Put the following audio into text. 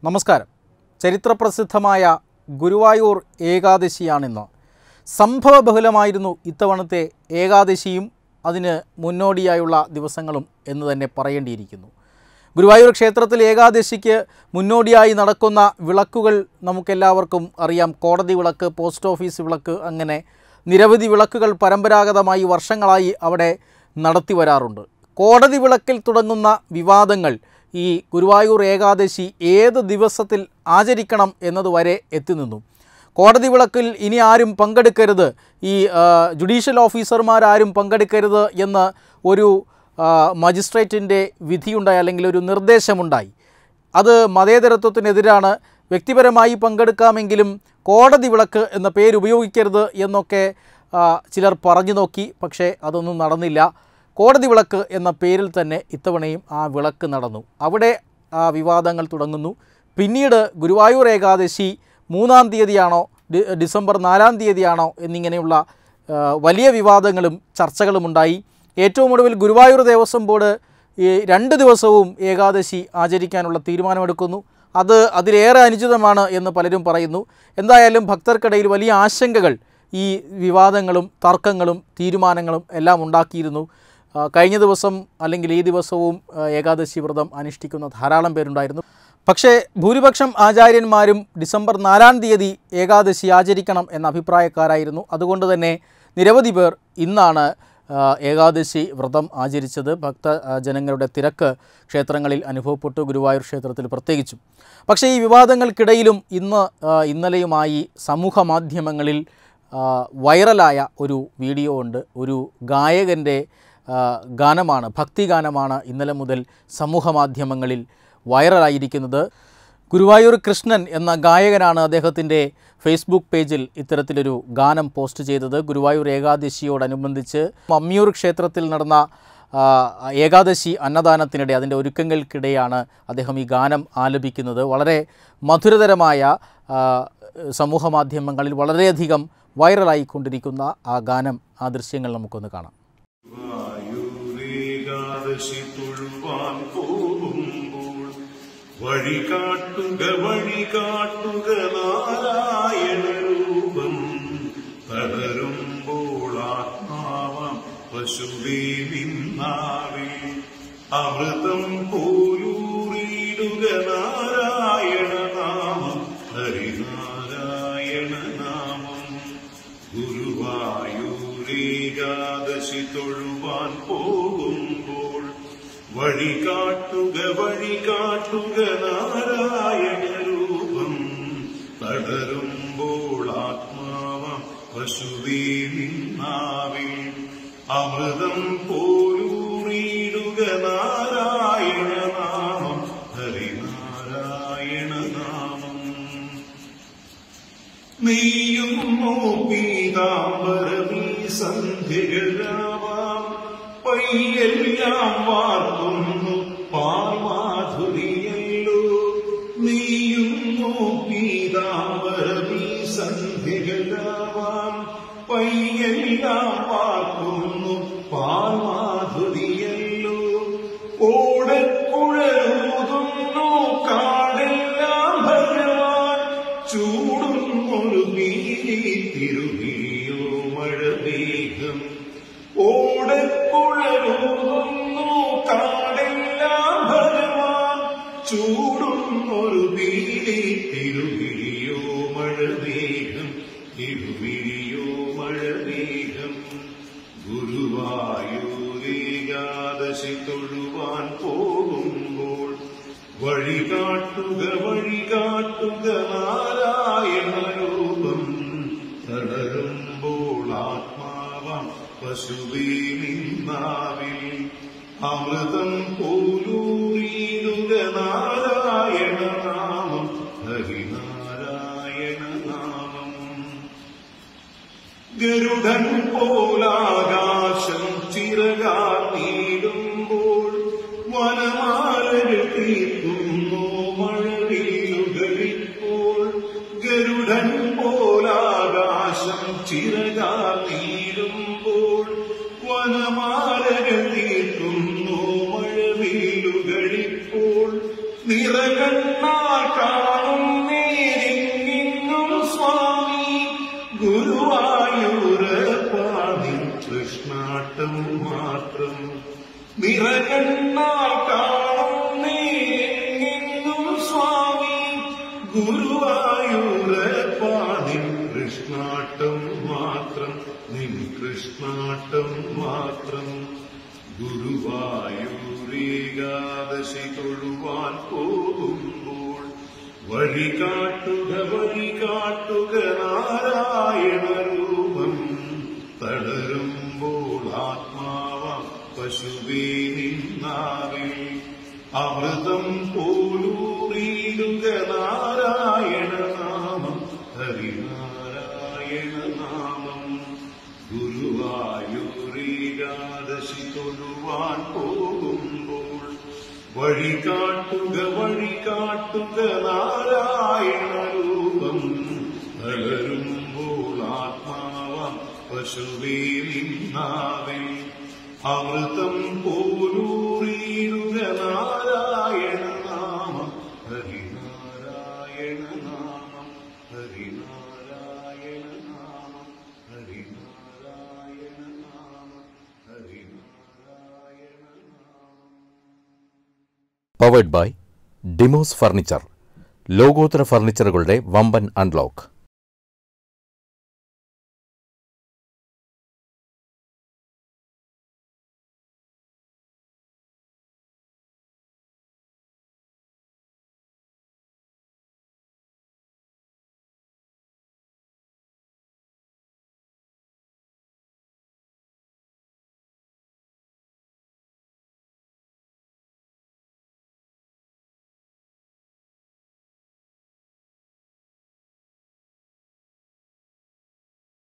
നമസ്കാരം ചരിത്രപ്രസിദ്ധമായ ഗുരുവായൂർ ഏകാദശിയാണിന്ന് സംഭവബഹുലമായിരുന്നു ഇത്തവണത്തെ ഏകാദശിയും അതിന് മുന്നോടിയായുള്ള ദിവസങ്ങളും എന്ന് തന്നെ പറയേണ്ടിയിരിക്കുന്നു ഗുരുവായൂർ ക്ഷേത്രത്തിൽ ഏകാദശിക്ക് മുന്നോടിയായി നടക്കുന്ന വിളക്കുകൾ നമുക്കെല്ലാവർക്കും അറിയാം കോടതി വിളക്ക് പോസ്റ്റ് ഓഫീസ് വിളക്ക് അങ്ങനെ നിരവധി വിളക്കുകൾ പരമ്പരാഗതമായി വർഷങ്ങളായി അവിടെ നടത്തി വരാറുണ്ട് കോടതി വിളക്കിൽ തുടങ്ങുന്ന വിവാദങ്ങൾ ഈ ഗുരുവായൂർ ഏകാദശി ഏത് ദിവസത്തിൽ ആചരിക്കണം എന്നതുവരെ എത്തിനിന്നു കോടതി വിളക്കിൽ ഇനി ആരും പങ്കെടുക്കരുത് ഈ ആ, ജുഡീഷ്യൽ ഓഫീസർമാരാരും പങ്കെടുക്കരുത് എന്ന് ഒരു ആ, മജിസ്ട്രേറ്റിൻ്റെ വിധിയുണ്ടായി അല്ലെങ്കിൽ ഒരു നിർദ്ദേശമുണ്ടായി അത് മതേതരത്വത്തിനെതിരാണ് വ്യക്തിപരമായി പങ്കെടുക്കാമെങ്കിലും കോടതി വിളക്ക് എന്ന പേര് ഉപയോഗിക്കരുത് എന്നൊക്കെ ആ, ചിലർ പറഞ്ഞു നോക്കി പക്ഷേ അതൊന്നും നടന്നില്ല കോടതി വിളക്ക് എന്ന പേരിൽ തന്നെ ഇത്തവണയും ആ വിളക്ക് നടന്നു അവിടെ ആ വിവാദങ്ങൾ തുടങ്ങുന്നു പിന്നീട് ഗുരുവായൂർ ഏകാദശി മൂന്നാം തീയതിയാണോ ഡി- ഡിസംബർ നാലാം തീയതിയാണോ എന്നിങ്ങനെയുള്ള ആ, വലിയ വിവാദങ്ങളും ചർച്ചകളും ഉണ്ടായി ഏറ്റവും ഒടുവിൽ ഗുരുവായൂർ ദേവസ്വം ബോർഡ് ഈ രണ്ട് ദിവസവും ഏകാദശി ആചരിക്കാനുള്ള തീരുമാനമെടുക്കുന്നു അത് അതിലേറെ അനുചിതമാണ് എന്ന് പലരും പറയുന്നു എന്തായാലും ഭക്തർക്കിടയിൽ വലിയ ആശങ്കകൾ ഈ വിവാദങ്ങളും തർക്കങ്ങളും തീരുമാനങ്ങളും എല്ലാം ഉണ്ടാക്കിയിരുന്നു ആ, കഴിഞ്ഞ ദിവസം അല്ലെങ്കിൽ ഈ ദിവസവും ആ, ഏകാദശി വ്രതം അനുഷ്ഠിക്കുന്ന ധാരാളം പേരുണ്ടായിരുന്നു പക്ഷേ ഭൂരിപക്ഷം ആചാര്യന്മാരും ഡിസംബർ നാലാം തീയതി ഏകാദശി ആചരിക്കണം എന്ന അഭിപ്രായക്കാരായിരുന്നു അതുകൊണ്ട് തന്നെ നിരവധി പേർ ഇന്നാണ് ആ, ഏകാദശി വ്രതം ആചരിച്ചത് ഭക്ത ആ, ജനങ്ങളുടെ തിരക്ക് ക്ഷേത്രങ്ങളിൽ അനുഭവപ്പെട്ടു ഗുരുവായൂർ ക്ഷേത്രത്തിൽ പ്രത്യേകിച്ചും പക്ഷേ ഈ വിവാദങ്ങൾക്കിടയിലും ഇന്ന് ആ, ഇന്നലെയുമായി സമൂഹ മാധ്യമങ്ങളിൽ ആ, വൈറലായ ഒരു വീഡിയോ ഉണ്ട് ഒരു ഗായകൻ്റെ ആ, ഗാനമാണ് ഭക്തിഗാനമാണ് ഇന്നലെ മുതൽ സമൂഹ മാധ്യമങ്ങളിൽ വൈറലായിരിക്കുന്നത് ഗുരുവായൂർ കൃഷ്ണൻ എന്ന ഗായകനാണ് അദ്ദേഹത്തിൻ്റെ ഫേസ്ബുക്ക് പേജിൽ ഇത്തരത്തിലൊരു ഗാനം പോസ്റ്റ് ചെയ്തത് ഗുരുവായൂർ ഏകാദശിയോടനുബന്ധിച്ച് മമ്മിയൂർ ക്ഷേത്രത്തിൽ നടന്ന ആ, ഏകാദശി അന്നദാനത്തിനിടെ അതിൻ്റെ ഒരുക്കങ്ങൾക്കിടെയാണ് അദ്ദേഹം ഈ ഗാനം ആലപിക്കുന്നത് വളരെ മധുരതരമായ ആ, സമൂഹ മാധ്യമങ്ങളിൽ വളരെയധികം വൈറലായിക്കൊണ്ടിരിക്കുന്ന ആ ഗാനം ആ ദൃശ്യങ്ങൾ നമുക്കൊന്ന് കാണാം വായൂരേകാദശി തൊഴുവാൻ പോകുമ്പോൾ വഴി കാട്ടുക വഴി കാട്ടുക നാരായണ രൂപം തളരുമ്പോൾ ആത്മാവാം പശുവേ നിന്നാവിൽ അമൃതം പോലൂറിയിടുക നാരായണ നാമം ഹരിനാരായണ നാമം ഗുരുവായൂരേകാദശി തൊഴുവാൻ പോകുമ്പോൾ വഴി കാട്ടുക വഴി കാട്ടുക നാരായണ രൂപം തളരുമ്പോൾ ആത്മാവം പശുവേ നിന്നാവിൽ അമൃതം പോലൂറിയിടുക നാരായണ നാമം ഹരിനാരായണ നാമം നീയുമോ പീതാംബരമീ സന്ധ്യകളാവാം പയ്യെല്ലാം വാർക്കുന്നു പാൽമാധുരിയല്ലോ നീയുമോ പീതാംബരമീ സന്ധ്യകളാവാം പയ്യെല്ലാം വാർക്കുന്നു പാൽമാധുരിയല്ലോ ഓടക്കുഴലൂതുന്നു കാടെല്ലാം ഭഗവാൻ ചൂടും ഒരു പീലി തിരുവിയോ മഴമേഘം ഓടക്കുഴലൂതുന്നു കാടെല്ലാം ഭഗവാൻ ചൂടും ഒരു പീലി തിരുവിളിയോ മഴമേഘം തിരുവിളിയോ മഴമേഘം ഗുരുവായൂരേകാദശി തൊഴുവാൻ പോകുമ്പോൾ വഴി കാട്ടുക വഴി കാട്ടുക നാരായണ രൂപം തളരുമ്പോൾ ആത്മാവാം പശുവേ നിന്നാവിൽ അമൃതം പോലൂറിയിടുക നാരായണ നാമം ഹരിനാരായണ നാമം ഗരുഡൻ പോലാകാശം ചിറകാർ നീടുമ്പോൾ വനമാലകൾ തീർക്കുന്നു മഴവില്ലുകളിപ്പോൾ ഗരുഡൻ പോലാകാശം ചിറകാർ നീടുമ്പോൾ വനമാലകൾ തീർക്കുന്നു മഴവില്ലുകളിപ്പോൾ നിറകണ്ണാ നിറകണ്ണാൽ കാണുന്നേങ്ങെങ്ങും സ്വാമി ഗുരുവായൂരപ്പാതിൻ കൃഷ്ണാട്ടം മാത്രം നിൻ കൃഷ്ണാട്ടം മാത്രം ഗുരുവായൂരേകാദശി തൊഴുവാൻ പോകുമ്പോൾ വഴി കാട്ടുക വഴി കാട്ടുക നാരായണ രൂപം തളരുമ്പോൾ ആത്മാവ പശുവേ നിന്നാവിൽ അമൃതം പോലൂറിയിടുക നാരായണ നാമം ഹരിനാരായണ നാമം ഗുരുവായൂരേകാദശി തൊഴുവാൻ പോകുമ്പോൾ വഴി കാട്ടുക വഴി കാട്ടുക നാരായണ രൂപം തളരുമ്പോൾ ആത്മാവ പശുവേ നിന്നാവിൽ അമൃതം പോലൂറിയിടുക നാരായണ നാമം ഹരിനാരായണ നാമം ഹരിനാരായണ നാമം ഹരിനാരായണ നാമം ഹരിനാരായണ നാമം പവേഡ് ബൈ ഡിമോസ് ഫർണിച്ചർ ലോകോത്തര ഫർണിച്ചറുകളുടെ വമ്പൻ അൺലോക്ക്